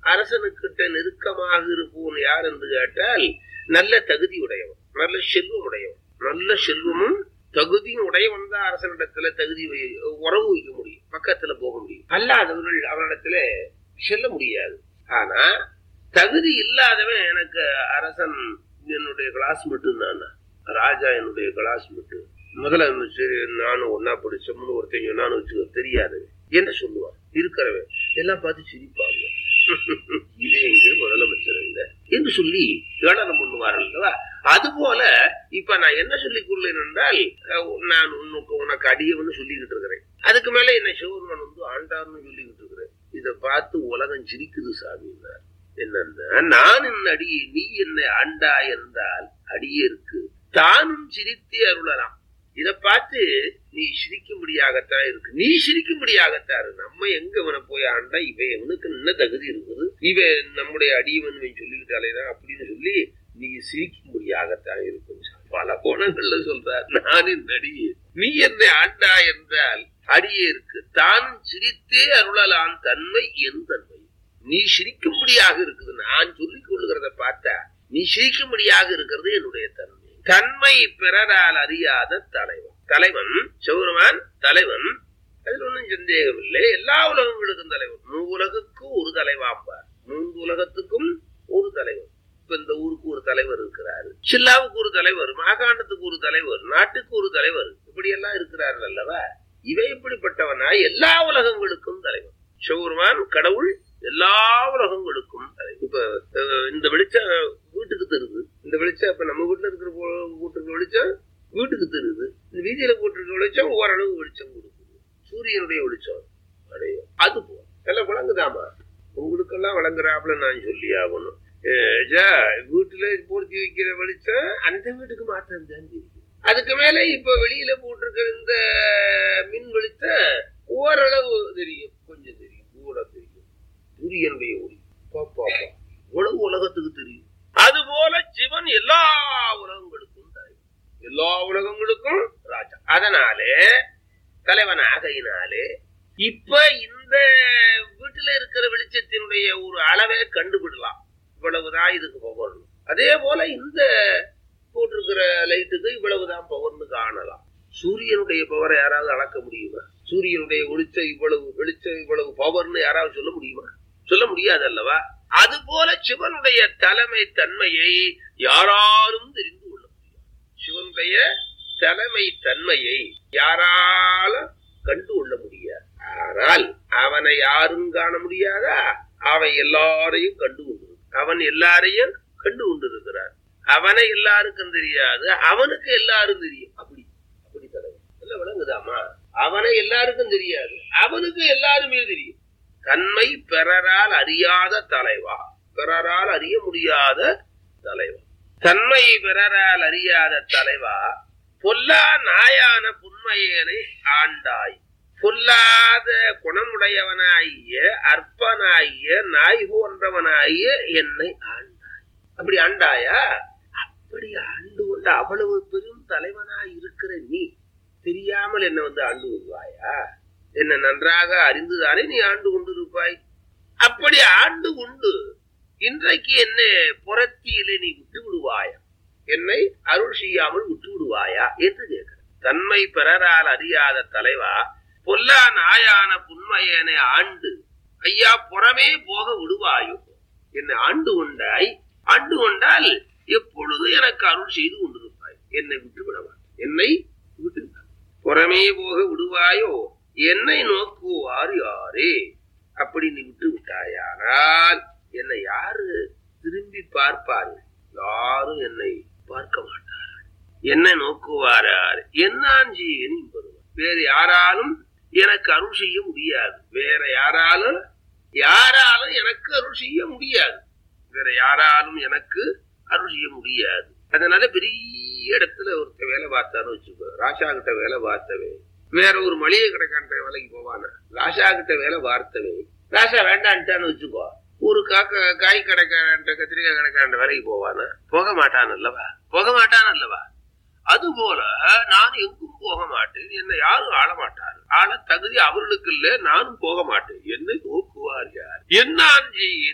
அரசனுக்கிட்ட நெருக்கமாக இருப்பவன் யார் என்று கேட்டால் நல்ல தகுதி உடையவன் நல்ல செல்வம் உடையவன் நல்ல செல்வமும் தகுதியும் உடையவன் தான் அரசனிடத்துல தகுதி வை- உறவு வைக்க முடியும் பக்கத்துல போக முடியும் அல்லாதவர்கள் அவனிடத்துல செல்ல முடியாது ஆனா தகுதி இல்லாதவன் எனக்கு அரசன் என்னுடைய கிளாஸ்மேட்டு நான் ராஜா என்னுடைய கிளாஸ்மேட்டு முதலமைச்சர் நானும் ஒன்னா படிச்சோம்னு ஒருத்தன் சொன்னான்னு வச்சுக்கோ தெரியாதவன் என்ன சொல்லுவான் இருக்கிறவன் எல்லாம் பார்த்து சிரிப்பாங்க இது எங்க முதலமைச்சர் எங்க என்று சொல்லி ஏளனம் பண்ணுவார்கள் அல்லவா அதுபோல இப்ப நான் என்ன சொல்லிக் கொள்ளேன் என்றால் அஹ், நான் உனக்கு உனக்கு அடியவன்னு சொல்லிக்கிட்டு இருக்கிறேன் அதுக்கு மேல என்ன சிவருமன் வந்து ஆண்டார்னு சொல்லிக்கிட்டு இருக்கிறேன் இதை பார்த்து உலகம் சிரிக்குது சாமின்னார் என்னன்னா நான் என் அடியே நீ என்னை ஆண்டா என்றால் அடியேற்கு தானும் சிரித்தே அருளலாம் இத பார்த்து நீ சிரிக்கும்படியாகத்தான் இருக்கு நீ சிரிக்கும்படியாகத்தான் இருக்கு நம்ம எங்க இவனை போய் ஆண்டா இவன் இவனுக்கு என்ன தகுதி இருக்குது இவன் நம்முடைய அடியவன் இவன் சொல்லிக்கிட்டாலேதான் அப்படின்னு சொல்லி நீ சிரிக்கும்படியாகத்தான் இருக்கும் பல கோணங்கள்ல சொல்றார் நான் என் அடியே நீ என்னை ஆண்டா என்றால் அடியேற்கு தானும் சிரித்தே அருளலாம் தன்மை என் தன்மை நீ சிரிக்கும்படியாக இருக்குது நான் சொல்லிக் கொள்ளுகிறத பார்த்தா நீ சிரிக்கும்படியாக இருக்கிறது என்னுடைய தன்மை தன்மை பிறரால் அறியாத தலைவன் தலைவன் சிவருமான் தலைவன் அதில் ஒன்றும் சந்தேகம் இல்லை எல்லா உலகங்களுக்கும் தலைவன் மூவுலகுக்கு ஒரு தலைவாம்பார் மூன்று உலகத்துக்கும் ஒரு தலைவன் இப்ப இந்த ஊருக்கு ஒரு தலைவர் இருக்கிறாரு சில்லாவுக்கு ஒரு தலைவர் மாகாணத்துக்கு ஒரு தலைவர் நாட்டுக்கு ஒரு தலைவர் இப்படி எல்லாம் இருக்கிறார்கள் அல்லவா இவை இப்படிப்பட்டவனா எல்லா உலகங்களுக்கும் தலைவன் சிவருமான் கடவுள் எல்லா உலகங்களுக்கும் தலைவன் இப்ப அஹ், இந்த வெளிச்சம் வீட்டுக்கு தருது இந்த வெளிச்சம் இப்ப நம்ம வீட்டுல இருக்கிற போ- வீட்டுக்கு வெளிச்சம் வீட்டுக்கு தருது இந்த வீதியில போட்டிருக்க வெளிச்சம் ஓரளவு வெளிச்சம் கொடுக்குது சூரியனுடைய வெளிச்சம் அடையும் அது போ எல்லாம் விளங்குதாமா உங்களுக்கெல்லாம் விளங்குறாப்புல நான் சொல்லி ஆகணும் அஹ், ஜா, வீட்டுல போர்த்தி வைக்கிற வெளிச்சம் அந்த வீட்டுக்கு மாத்திரம் தான் தெரியும் அதுக்கு மேல இப்ப வெளியில போட்டிருக்கிற இந்த மின் வெளிச்சம் ஓரளவு தெரியும் கொஞ்சம் தெரியும் கூட தெரியும் சூரியனுடைய ஒளி பாப்பா உலக உலகத்துக்கு தெரியும் அதுபோல சிவன் எல்லா உலகங்களுக்கும் தலைவன் எல்லா உலகங்களுக்கும் ராஜா அதனாலே தலைவன் ஆகையினாலே இப்ப இந்த வீட்டுல இருக்கிற வெளிச்சத்தினுடைய ஒரு அளவை கண்டுபிடலாம் இவ்வளவுதான் இதுக்கு பவர்னு அதே போல இந்த போட்டிருக்கிற லைட்டுக்கு இவ்வளவுதான் பவர்னு காணலாம் சூரியனுடைய பவரை யாராவது அளக்க முடியுமா சூரியனுடைய வெளிச்சம் இவ்வளவு வெளிச்சம் இவ்வளவு பவர்னு யாராவது சொல்ல முடியுமா சொல்ல முடியாது அல்லவா அது போல சிவனுடைய தலைமை தன்மையை யாராலும் தெரிந்து கொள்ள முடியும் சிவனுடைய தலைமை தன்மையை யாரால கண்டு கொள்ள முடியாது ஆனால் அவனை யாரும் காண முடியாதா அவன் எல்லாரையும் கண்டு கொண்டிருக்கிறான் அவன் எல்லாரையும் கண்டு கொண்டிருக்கிறான் அவனை எல்லாருக்கும் தெரியாது அவனுக்கு எல்லாரும் தெரியும் அப்படி அப்படி தலைவன் எல்லாம் விளங்குதாமா அவனை எல்லாருக்கும் தெரியாது அவனுக்கு எல்லாருமே தெரியும் தன்மை பிறரால் அறியாத தலைவா பிறரால் அறிய முடியாத தலைவா தன்மை பிறரால் அறியாத தலைவா பொல்லா நாயான புன்மையனை ஆண்டாய் பொல்லாத குணமுடையவனாகிய அற்பனாகிய நாய் போன்றவனாகிய என்னை ஆண்டாய் அப்படி ஆண்டாயா அப்படி ஆண்டு கொண்ட அவ்வளவு பெரும் தலைவனாய் இருக்கிற நீ தெரியாமல் என்ன வந்து ஆண்டு கொள்வாயா என்ன நன்றாக அறிந்துதானே நீ ஆண்டு கொண்டிருப்பாய் அப்படி ஆண்டு கொண்டு இன்றைக்கு என்ன புறத்தியிலே நீ விட்டு விடுவாயா என்னை அருள் செய்யாமல் விட்டு விடுவாயா என்று கேட்கிற தன்மை பிறரால் அறியாத தலைவா பொல்லா நாயான புன்மையனை ஆண்டு ஐயா புறமே போக விடுவாயோ என்னை ஆண்டு கொண்டாய் ஆண்டு கொண்டால் எப்பொழுது எனக்கு அருள் செய்து கொண்டிருப்பாய் என்னை விட்டு விடவா என்னை விட்டு விட. புறமே போக விடுவாயோ என்னை நோக்குவார் யாரே அப்படி நீ விட்டு விட்டாயானால் என்னை யாரு திரும்பி பார்ப்பாரு யாரும் என்னை பார்க்க மாட்டார்கள் என்னை நோக்குவார் யாரு என்னாஞ்சி வருவார் வேறு யாராலும் எனக்கு அருள் செய்ய முடியாது வேற யாராலும் யாராலும் எனக்கு அருள் செய்ய முடியாது வேற யாராலும் எனக்கு அருள் செய்ய முடியாது அதனால பெரிய இடத்துல ஒருத்தர் வேலை பார்த்தான்னு வச்சுக்கோ ராஷா கிட்ட வேலை பார்த்தவே வேற ஒரு மளிகை கடைக்காண்ட வேலைக்கு போவானா ராஷா கிட்ட வேலை பார்த்தவே ராஷா வேண்டான்ட்டான்னு வச்சுக்கோ ஒரு காக்க காய் கடைக்காரன்ட்ட கத்திரிக்காய் கடைக்காரன் வேலைக்கு போவானா போக மாட்டான் அல்லவா போக மாட்டான் அல்லவா அது போல நான் எங்கும் போக மாட்டேன் என்னை யாரும் ஆள மாட்டார் ஆள தகுதி அவர்களுக்கு இல்ல நானும் போக மாட்டேன் என்னை நோக்குவார் யார் என்னான்